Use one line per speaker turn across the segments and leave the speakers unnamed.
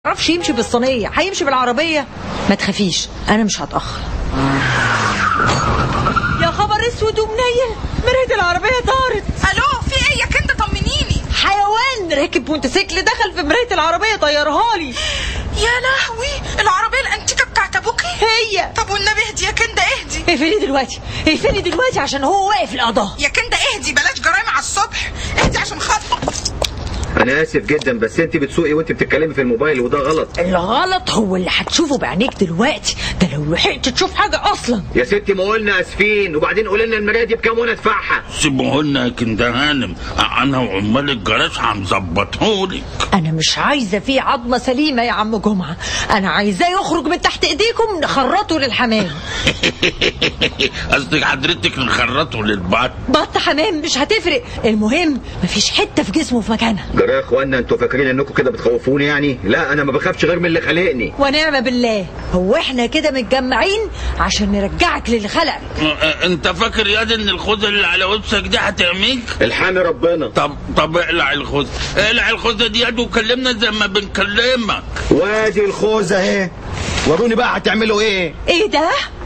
معرفش يمشي بالصينيه هيمشي بالعربيه ما تخافيش انا مش هتاخر يا خبر اسود ومنيل مرايه العربيه طارت
الو في ايه يا كنده طمنيني
حيوان راكب موتوسيكل دخل في مرايه العربيه طيرها لي
يا لهوي العربيه الانتيكه بتاعت ابوكي
هي
طب والنبي اهدي يا كنده اهدي
اقفلي دلوقتي اقفلي دلوقتي عشان هو واقف القضاء
يا كنده اهدي بلاش جرايم على الصبح اهدي عشان خاطر
انا اسف جدا بس انت بتسوقي وانت بتتكلمي في الموبايل وده غلط
الغلط هو اللي هتشوفه بعينيك دلوقتي ده لو لحقت تشوف حاجه اصلا
يا ستي ما قلنا اسفين وبعدين قولي لنا المرايه دي بكام وانا ادفعها
سيبوهولنا يا كنده هانم انا وعمال الجراج هنظبطهولك
انا مش عايزه فيه عظمه سليمه يا عم جمعه انا عايزاه يخرج من تحت ايديكم نخرطه للحمام
قصدك حضرتك نخرطه للبط
بط حمام مش هتفرق المهم مفيش حته في جسمه في مكانها
جرى يا اخوانا انتوا فاكرين انكم كده بتخوفوني يعني لا انا ما بخافش غير من اللي خلقني
ونعم بالله هو احنا كده متجمعين عشان نرجعك للي خلقك
أه، انت فاكر يا دي ان الخوذه اللي على وشك دي هتعميك
الحامي ربنا
طب طب اقلع الخوذه اقلع الخوذه دي يا دي وكلمنا زي ما بنكلمك
وادي الخوذه اهي وروني بقى هتعملوا ايه
ايه ده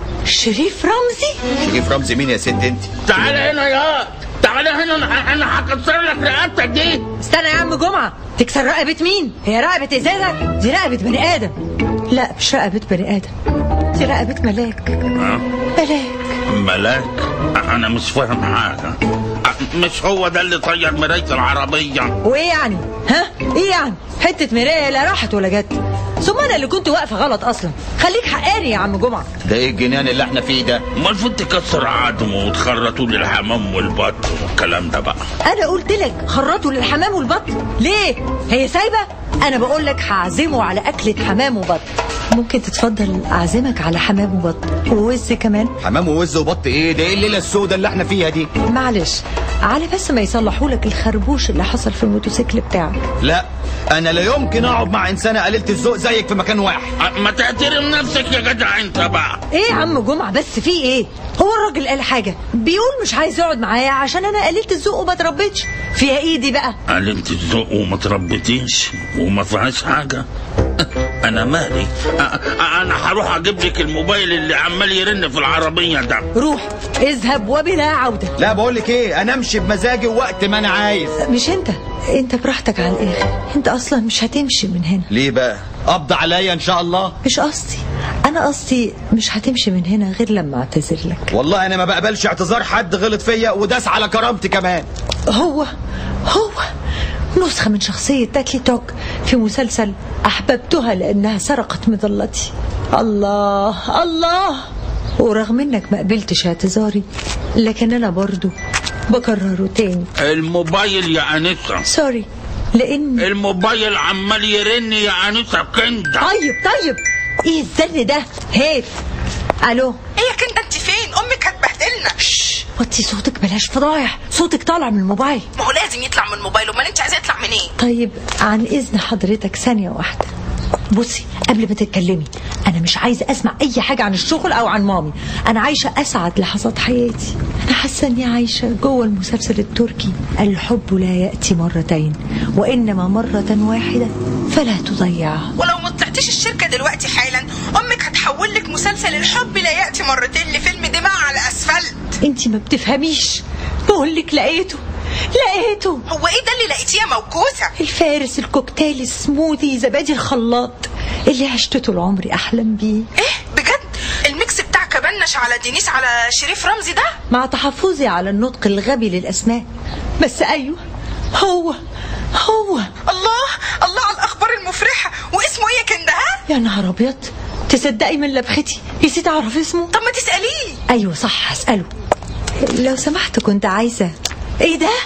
شريف رمزي
شريف رمزي مين يا ست انت
تعالى هنا يا تعالى هنا انا انا هكسر لك رقبتك دي
استنى يا عم جمعه تكسر رقبه مين هي رقبه ازازه دي رقبه بني ادم لا مش رقبه بني ادم دي رقبه ملاك
أه،
ملاك
ملاك انا مش فاهم حاجه أه، مش هو ده اللي طير مرايه العربيه
وايه يعني ها ايه يعني حته مرايه لا راحت ولا جت ثم انا اللي كنت واقفه غلط اصلا خليك حقاني يا عم جمعه
ده ايه الجنان اللي احنا فيه ده
المفروض تكسر عظمه وتخرطوا للحمام والبط والكلام ده بقى
انا قلت لك خرطوا للحمام والبط ليه هي سايبه انا بقول لك هعزمه على اكله حمام وبط ممكن تتفضل اعزمك على حمام وبط ووز كمان
حمام ووز وبط ايه ده ايه الليله السوداء اللي احنا فيها دي
معلش على بس ما يصلحوا لك الخربوش اللي حصل في الموتوسيكل بتاعك
لا انا لا يمكن اقعد مع انسانه قليله الذوق زيك في مكان واحد
أه، ما تحترم نفسك يا جدع انت بقى
ايه يا عم جمعه بس في ايه هو الراجل قال حاجه بيقول مش عايز يقعد معايا عشان انا قليله الذوق وما تربيتش فيها ايدي بقى
قال انت الذوق وما تربيتيش وما فيهاش حاجه انا مالي أ- أ- انا هروح اجيب لك الموبايل اللي عمال يرن في العربيه ده
روح اذهب وبلا عوده
لا بقول لك ايه انا امشي بمزاجي وقت ما انا عايز
مش انت انت براحتك على الاخر انت اصلا مش هتمشي من هنا
ليه بقى قبض عليا ان شاء الله
مش قصدي انا قصدي مش هتمشي من هنا غير لما اعتذر لك
والله انا ما بقبلش اعتذار حد غلط فيا وداس على كرامتي كمان
هو هو نسخة من شخصية تاكي توك في مسلسل أحببتها لأنها سرقت مظلتي الله الله ورغم انك ما قبلتش اعتذاري لكن انا برضو بكرره تاني
الموبايل يا انسه
سوري لان
الموبايل عمال يرن يا انسه كنده
طيب طيب ايه الزن ده هات الو
ايه يا كنده انت فين امك هتبهدلنا
شش وطي صوتك بلاش فضايح صوتك طالع من الموبايل
ما هو لازم يطلع من الموبايل امال انت عايزاه يطلع منين
طيب عن اذن حضرتك ثانيه واحده بصي قبل ما تتكلمي انا مش عايزه اسمع اي حاجه عن الشغل او عن مامي انا عايشه اسعد لحظات حياتي انا حاسه اني عايشه جوه المسلسل التركي الحب لا ياتي مرتين وانما مره واحده فلا تضيعها
ولو ما طلعتيش الشركه دلوقتي حالا امك هتحول لك مسلسل الحب لا ياتي مرتين لفيلم دماء على اسفلت
انت ما بتفهميش بقول لك لقيته لقيته
هو ايه ده اللي لقيتيه يا موكوسه
الفارس الكوكتيل السموذي زبادي الخلاط اللي عشت طول عمري احلم بيه
ايه بجد الميكس بتاع كبنش على دينيس على شريف رمزي ده
مع تحفظي على النطق الغبي للأسماء بس أيوه هو هو
الله الله على الاخبار المفرحه واسمه ايه يا كنده ها
يا نهار أبيض تصدقي من لبختي نسيت أعرف اسمه
طب ما تساليه
أيوه صح هسأله لو سمحت كنت عايزة إيه ده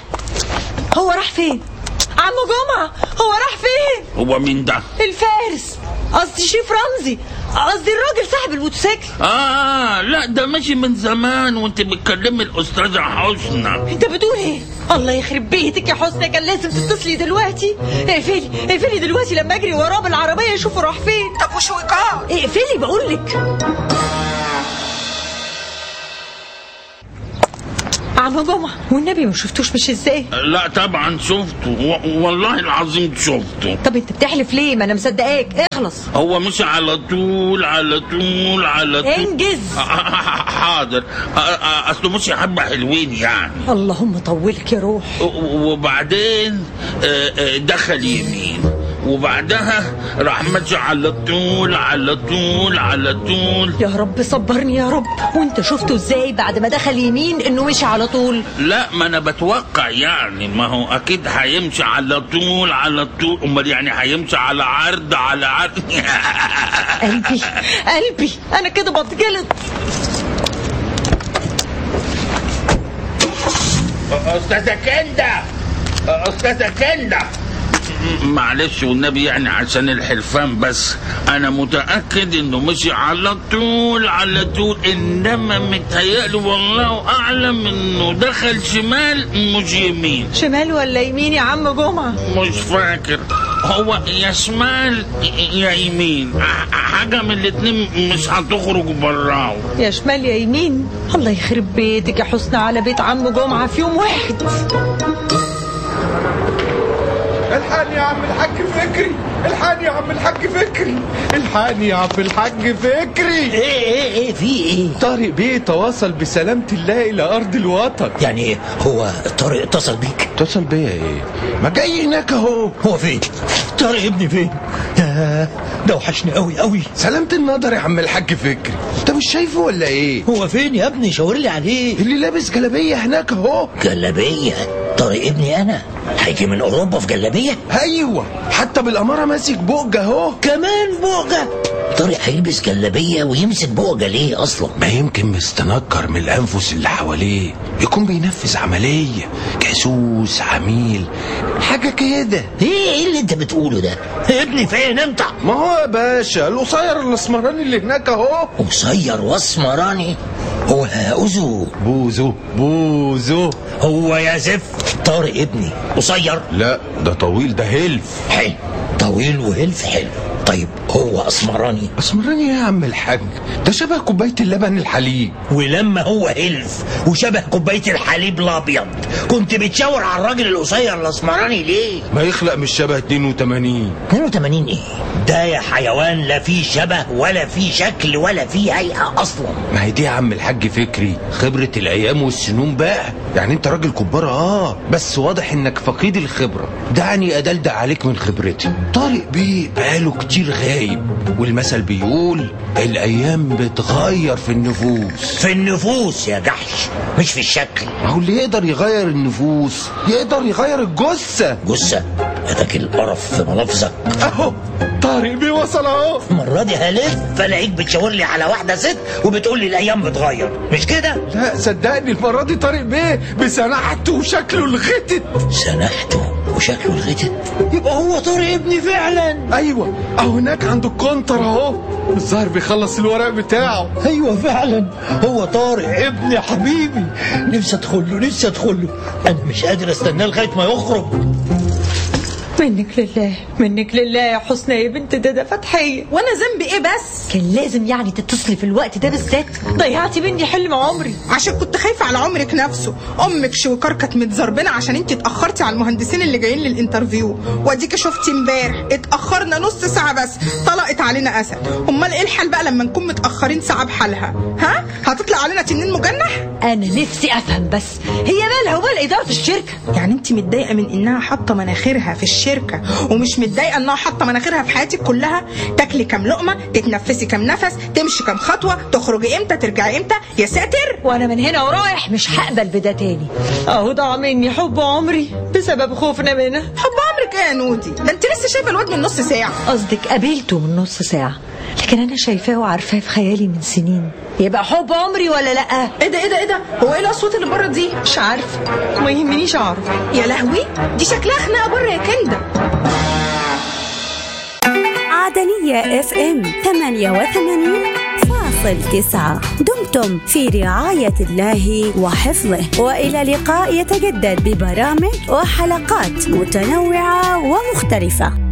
هو راح فين عم جمعة هو راح فين
هو مين ده
الفارس قصدي شريف رمزي قصدي الراجل صاحب الموتوسيكل
اه لا ده ماشي من زمان وانت بتكلمي الاستاذه حسنى
انت بتقول ايه الله يخرب بيتك يا حسنى كان لازم تتصلي دلوقتي اقفلي اقفلي دلوقتي لما اجري وراه بالعربيه اشوفه راح فين
طب وشويكار
اقفلي بقول لك عم جمعة والنبي ما شفتوش مش ازاي
لا طبعا شفته و- والله العظيم شفته
طب انت بتحلف ليه ما انا مصدقاك اخلص
هو مشي على طول على طول على طول
انجز
حاضر أ- أ- اصله مشي حبه حلوين يعني
اللهم طولك يا روح
و- وبعدين آه، آه، دخل يمين وبعدها راح ماشي على طول على طول على طول
يا رب صبرني يا رب وانت شفته ازاي بعد ما دخل يمين انه مشي على طول
لا ما انا بتوقع يعني ما هو اكيد هيمشي على طول على طول امال يعني هيمشي على عرض على عرض
قلبي قلبي انا كده بتجلط
استاذه كندا استاذه كندا معلش والنبي يعني عشان الحلفان بس انا متاكد انه مشي على طول على طول انما متهيألي والله اعلم انه دخل شمال مش يمين
شمال ولا يمين يا عم جمعة
مش فاكر هو يا شمال يا يمين ح- حاجه من الاتنين مش هتخرج براه
يا شمال يا يمين الله يخرب بيتك يا حسنى على بيت عم جمعة في يوم واحد
الحقني يا عم الحاج فكري الحقني يا عم الحاج فكري الحقني يا عم الحاج فكري
ايه ايه ايه في ايه
طارق بيه تواصل بسلامة الله إلى أرض الوطن
يعني ايه هو طارق اتصل بيك
اتصل بيا إيه؟ ما جاي هناك أهو
هو فين طارق ابني فين ياه، ده وحشني قوي قوي
سلامة النظر يا عم الحاج فكري أنت مش شايفه ولا إيه؟
هو فين يا ابني شاور لي عليه
اللي لابس جلابية هناك أهو
جلابيه طارق ابني انا هيجي من اوروبا في جلابيه
أيوه حتى بالأمارة ماسك بوجة أهو
كمان بوجه طارق هيلبس جلابيه ويمسك بوجه ليه اصلا
ما يمكن مستنكر من الأنفس اللي حواليه يكون بينفذ عملية جاسوس عميل حاجة كده
ايه ايه اللي انت بتقوله ده ابني فين انت
ما هو يا باشا القصير الاسمراني اللي هناك اهو
قصير واسمراني هو اوزو
بوزو بوزو
هو يا زفت طارق ابني قصير
لا ده طويل ده هلف
حلو طويل وهلف حلو طيب هو اسمراني
اسمراني إيه يا عم الحاج ده شبه كوبايه اللبن الحليب
ولما هو هلف وشبه كوبايه الحليب الابيض كنت بتشاور على الراجل القصير الاسمراني ليه
ما يخلق مش شبه 82
82 ايه ده يا حيوان لا فيه شبه ولا فيه شكل ولا فيه هيئه اصلا
ما هي دي يا عم الحاج فكري خبرة الأيام والسنون بقى يعني أنت راجل كبارة آه بس واضح إنك فقيد الخبرة دعني أدلدق عليك من خبرتي طارق بيه بقاله كتير غايب والمثل بيقول الأيام بتغير في النفوس
في النفوس يا جحش مش في الشكل
ما هو اللي يقدر يغير النفوس يقدر يغير الجثة
جثه اداك القرف في ملفظك
أهو طارق بيه وصل أهو
المره دي هلف فلاقيك بتشاور لي على واحده ست وبتقول لي الايام بتغير مش كده
لا صدقني المرة دي طارق بيه بسناحته وشكله الغتت
سنحته وشكله الغتت يبقى هو طارق ابني فعلا
ايوه اهو هناك عند الكونتر اهو الظاهر بيخلص الورق بتاعه
ايوه فعلا هو طارق ابني يا حبيبي نفسي ادخل له نفسي ادخل له انا مش قادر استناه لغايه ما يخرج
منك لله منك لله يا حسنى يا بنت ده ده فتحية
وانا ذنبي ايه بس
كان لازم يعني تتصلي في الوقت ده بالذات ضيعتي مني حلم عمري
عشان كنت خايفه على عمرك نفسه امك شويكار كانت متزربنه عشان انت اتاخرتي على المهندسين اللي جايين للانترفيو واديكي شفتي امبارح اتاخرنا نص ساعه بس طلقت علينا اسد امال ايه الحال بقى لما نكون متاخرين ساعه بحالها ها هتطلع علينا تنين مجنح
انا نفسي افهم بس هي مالها ومال اداره الشركه
يعني انت متضايقه من انها حاطه مناخيرها في الشركه ومش متضايقه انها حاطه مناخيرها في حياتك كلها تاكلي كام لقمه تتنفسي كام نفس تمشي كام خطوه تخرجي امتى ترجعي امتى يا ساتر
وانا من هنا ورايح مش هقبل بده تاني اهو ضاع مني حب عمري بسبب خوفنا منها
حب عمرك ايه يا نودي ده انت لسه شايفه الواد من نص ساعه
قصدك قابلته من نص ساعه لكن انا شايفاه وعارفاه في خيالي من سنين يبقى حب عمري ولا لا
ايه ده ايه ده ايه ده هو ايه الاصوات اللي بره دي
مش عارفه ما يهمنيش اعرف
يا لهوي دي شكلها خناقه بره يا كنده
عدنية اف ام 88 فاصل تسعة دمتم في رعاية الله وحفظه وإلى لقاء يتجدد ببرامج وحلقات متنوعة ومختلفة